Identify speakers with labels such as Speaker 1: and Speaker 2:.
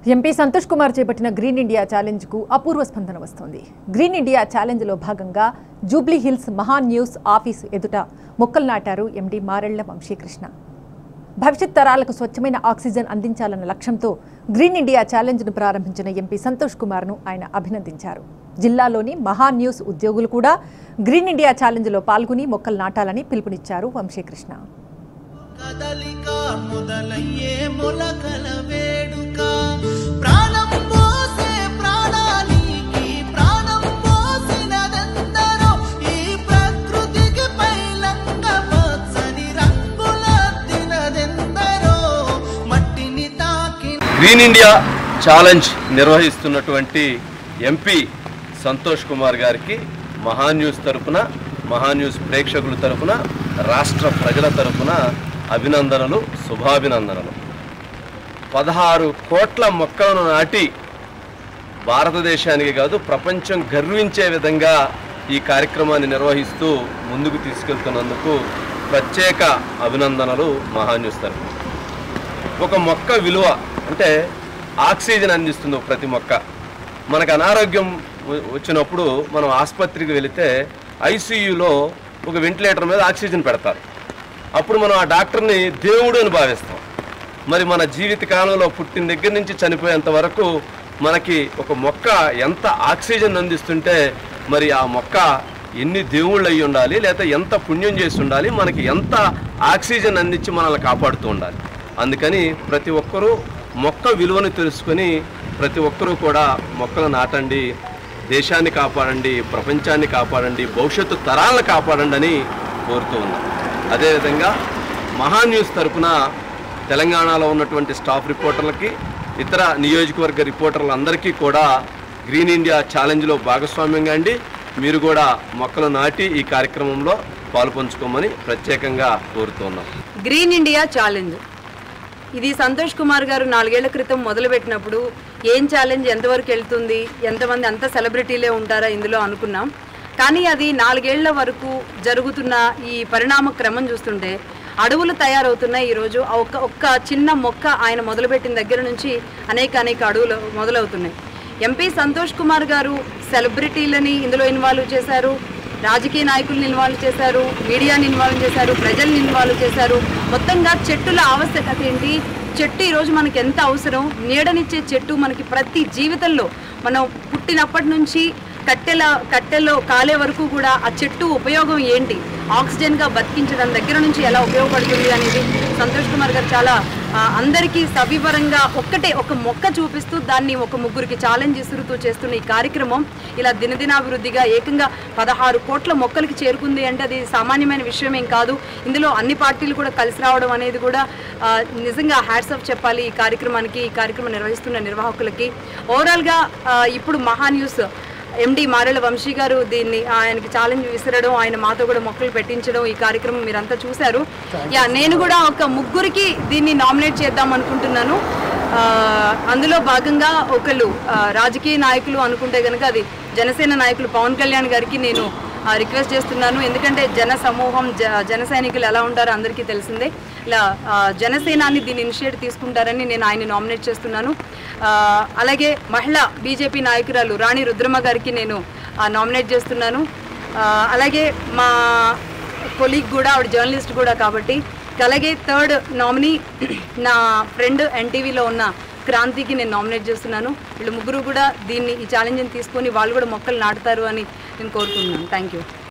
Speaker 1: MP Santosh Kumar చేపట్టిన green India ఛాలెంజ్కు అపూర్వ స్పందన వస్తోంది గ్రీన్ ఇండియా ఛాలెంజ్లో భాగంగా జూబ్లీ హిల్స్ మహాన్ న్యూస్ ఆఫీస్ ఎదుట మొక్కలు నాటారు ఎండీ మారెళ్ల వంశీకృష్ణ భవిష్యత్ తరాలకు స్వచ్ఛమైన ఆక్సిజన్ అందించాలన్న లక్ష్యంతో గ్రీన్ ఇండియా ఛాలెంజ్ను ప్రారంభించిన ఎంపీ సంతోష్ కుమార్ను ఆయన అభినందించారు జిల్లాలోని మహాన్ న్యూస్ ఉద్యోగులు కూడా గ్రీన్ ఇండియా ఛాలెంజ్లో పాల్గొని మొక్కలు నాటాలని పిలుపునిచ్చారు వంశీకృష్ణ
Speaker 2: కదలిక మొదలయ్యే మొలకల వేడుక ప్రాణం పోసే ప్రాణానికి ప్రాణం పోసినదెందరో ఈ ప్రకృతికి పైలంగ పచ్చని రంగులద్దినదెందరో మట్టిని తాకి
Speaker 3: గ్రీన్ ఇండియా ఛాలెంజ్ నిర్వహిస్తున్నటువంటి ఎంపీ సంతోష్ కుమార్ గారికి మహా న్యూస్ తరపున మహా న్యూస్ ప్రేక్షకుల తరపున రాష్ట్ర ప్రజల తరపున అభినందనలు శుభాభినందనలు పదహారు కోట్ల మొక్కలను నాటి భారతదేశానికి కాదు ప్రపంచం గర్వించే విధంగా ఈ కార్యక్రమాన్ని నిర్వహిస్తూ ముందుకు తీసుకెళ్తున్నందుకు ప్రత్యేక అభినందనలు మహాన్యూస్ తరపున ఒక మొక్క విలువ అంటే ఆక్సిజన్ అందిస్తుంది ప్రతి మొక్క మనకు అనారోగ్యం వ- వచ్చినప్పుడు మనం ఆసుపత్రికి వెళితే ఐసీయూలో ఒక వెంటిలేటర్ మీద ఆక్సిజన్ పెడతారు అప్పుడు మనం ఆ డాక్టర్ని దేవుడు అని భావిస్తాం మరి మన జీవిత కాలంలో పుట్టిన దగ్గర నుంచి చనిపోయేంత వరకు మనకి ఒక మొక్క ఎంత ఆక్సిజన్ అందిస్తుంటే మరి ఆ మొక్క ఎన్ని దేవుళ్ళు అయి ఉండాలి లేదా ఎంత పుణ్యం చేసి ఉండాలి మనకి ఎంత ఆక్సిజన్ అందించి మనల్ని కాపాడుతూ ఉండాలి అందుకని ప్రతి ఒక్కరూ మొక్క విలువను తెలుసుకొని ప్రతి ఒక్కరూ కూడా మొక్కలు నాటండి దేశాన్ని కాపాడండి ప్రపంచాన్ని కాపాడండి భవిష్యత్తు తరాలను కాపాడండి అని కోరుతూ ఉన్నాం అదేవిధంగా మహా న్యూస్ తరపున తెలంగాణలో ఉన్నటువంటి స్టాఫ్ రిపోర్టర్లకి ఇతర నియోజకవర్గ రిపోర్టర్లందరికీ కూడా గ్రీన్ ఇండియా ఛాలెంజ్లో భాగస్వామ్యంగా అండి మీరు కూడా మొక్కలు నాటి ఈ కార్యక్రమంలో పాలుపంచుకోమని ప్రత్యేకంగా కోరుతున్నాం
Speaker 4: గ్రీన్ ఇండియా ఛాలెంజ్ ఇది సంతోష్ కుమార్ గారు నాలుగేళ్ల క్రితం మొదలుపెట్టినప్పుడు ఏం ఛాలెంజ్ ఎంతవరకు వెళ్తుంది ఎంతమంది అంత సెలబ్రిటీలే ఉంటారా ఇందులో అనుకున్నాం కానీ అది నాలుగేళ్ల వరకు జరుగుతున్న ఈ పరిణామ క్రమం చూస్తుంటే అడవులు తయారవుతున్నాయి ఈరోజు ఆ ఒక్క ఒక్క చిన్న మొక్క ఆయన మొదలుపెట్టిన దగ్గర నుంచి అనేక అనేక అడవులు మొదలవుతున్నాయి ఎంపీ సంతోష్ కుమార్ గారు సెలబ్రిటీలని ఇందులో ఇన్వాల్వ్ చేశారు రాజకీయ నాయకులను ఇన్వాల్వ్ చేశారు మీడియాని ఇన్వాల్వ్ చేశారు ప్రజల్ని ఇన్వాల్వ్ చేశారు మొత్తంగా చెట్టుల ఆవశ్యకత ఏంటి చెట్టు ఈరోజు మనకి ఎంత అవసరం నీడనిచ్చే చెట్టు మనకి ప్రతి జీవితంలో మనం పుట్టినప్పటి నుంచి కట్టెల కట్టెలో కాలే వరకు కూడా ఆ చెట్టు ఉపయోగం ఏంటి ఆక్సిజన్గా బతికించడం దగ్గర నుంచి ఎలా ఉపయోగపడుతుంది అనేది సంతోష్ కుమార్ గారు చాలా ఆ, అందరికీ సవివరంగా ఒక్కటే ఒక మొక్క చూపిస్తూ దాన్ని ఒక ముగ్గురికి ఛాలెంజ్ ఇసురుతూ చేస్తున్న ఈ కార్యక్రమం ఇలా దినదినాభివృద్ధిగా ఏకంగా పదహారు కోట్ల మొక్కలకి చేరుకుంది అంటే అది సామాన్యమైన విషయం ఏం కాదు ఇందులో అన్ని పార్టీలు కూడా కలిసి రావడం అనేది కూడా ఆ, నిజంగా హ్యాట్స్ ఆఫ్ చెప్పాలి ఈ కార్యక్రమానికి ఈ కార్యక్రమం నిర్వహిస్తున్న నిర్వాహకులకి ఓవరాల్గా ఆ, ఇప్పుడు మహా న్యూస్ ఎండి మారెల వంశీ గారు దీన్ని ఆయనకి ఛాలెంజ్ విసరడం ఆయన మాతో కూడా మొక్కలు పెట్టించడం ఈ కార్యక్రమం మీరంతా చూశారు యా నేను కూడా ఒక ముగ్గురికి దీన్ని నామినేట్ చేద్దాం అనుకుంటున్నాను ఆ, అందులో భాగంగా ఒకళ్ళు ఆ, రాజకీయ నాయకులు అనుకుంటే కనుక అది జనసేన నాయకులు పవన్ కళ్యాణ్ గారికి నేను ఆ, రిక్వెస్ట్ చేస్తున్నాను ఎందుకంటే జన సమూహం జ జన సైనికులు ఎలా ఉంటారో అందరికీ తెలిసిందే ఇలా ఆ, జనసేనాని దీన్ని ఇనిషియేట్ తీసుకుంటారని నేను ఆయన నామినేట్ చేస్తున్నాను ఆ, అలాగే మహిళా బీజేపీ నాయకురాలు రాణి రుద్రమ గారికి నేను ఆ, నామినేట్ చేస్తున్నాను ఆ, అలాగే మా కొలీగ్ కూడా ఆవిడ జర్నలిస్ట్ కూడా కాబట్టి అలాగే థర్డ్ నామినీ నా ఫ్రెండ్ ఎన్టీవీలో ఉన్న క్రాంతికి నేను నామినేట్ చేస్తున్నాను వీళ్ళు ముగ్గురు కూడా దీన్ని ఈ ఛాలెంజ్ని తీసుకొని వాళ్ళు కూడా మొక్కలు నాటుతారు అని నేను కోరుకుంటున్నాను థ్యాంక్ యూ